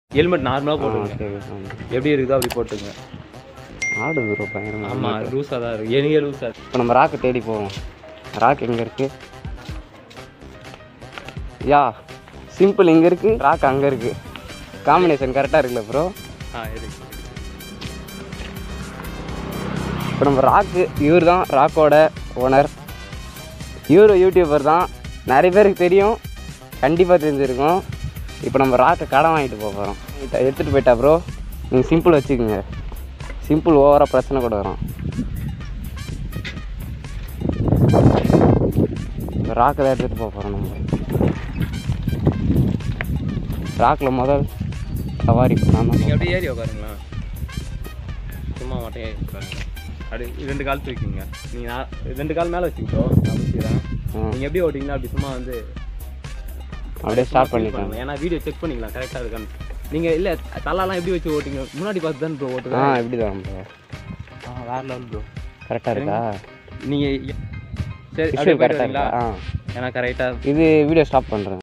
Helmet நார்மலாக ஆ போட்டுங்க okay ஆமாம் எப்படி இருக்குதோ அப்படி போட்டுங்க ஆடு ப்ரோ பயங்கரமாக ஆமாம் லூஸாக தான் இருக்கு எனக்கே லூஸாக இருக்கு இப்போ நம்ம ராக்கை தேடி போவோம் ராக் எங்கே இருக்கு யா சிம்பிள் இங்கே இருக்கு ராக் அங்கே இருக்கு காம்பினேஷன் கரெக்டாக இருக்குல்ல ப்ரோ ஆ இருக்கு இப்போ நம்ம ராக்கு இவர் தான் ராக்கோட ஓனர் இவர் யூடியூபர் தான் நிறைய பேருக்கு தெரியும் கண்டிப்பாக தெரிஞ்சிருக்கும் இப்போ நம்ம ராக்கை கடன் வாங்கிட்டு போக போகிறோம் எடுத்துகிட்டு போயிட்டா ப்ரோ நீங்கள் சிம்பிள் வச்சுக்கோங்க சிம்பிள் ஓவராக பிரச்சனை கூட வரும் இப்போ ராக்கை தான் எடுத்துகிட்டு போக போகிறோம் நம்ம ராக்கில் முதல் சவாரி நான் தான் நீங்கள் அப்படியே ஏறி உட்காருங்களா சும்மா மட்டும் ஏறி உட்காருங்க அப்படி ரெண்டு கால் தூக்கிங்க நீங்கள் நான் ரெண்டு கால் மேலே வச்சுக்கிட்டோ நான் வச்சுக்கிறேன் ஆ. நீங்கள் எப்படி ஓட்டிங்கன்னா அப்படி சும்மா வந்து அப்படியே ஸ்டார்ட் feel பண்ணிக்கலாம் பண்ணுங்க. ஏன்னா வீடியோ செக் பண்ணிக்கலாம் கரெக்டாக இருக்கான்னு நீங்கள் இல்லை தலாலாம் எப்படி வச்சு ஓட்டிங்க முன்னாடி பார்த்து தான் ப்ரோ ஆ ஓட்டுவேன் எப்படி தான் ப்ரோ ஆ வேற லெவல் ப்ரோ கரெக்டாக இருக்கா நீங்கள் சரி அப்படியே விஷயம் போயிட்டு கரெக்டாக வரீங்களா இருக்கா ஆ ஏன்னா கரெக்டாக இது வீடியோ ஸ்டாப் பண்ணுறேன்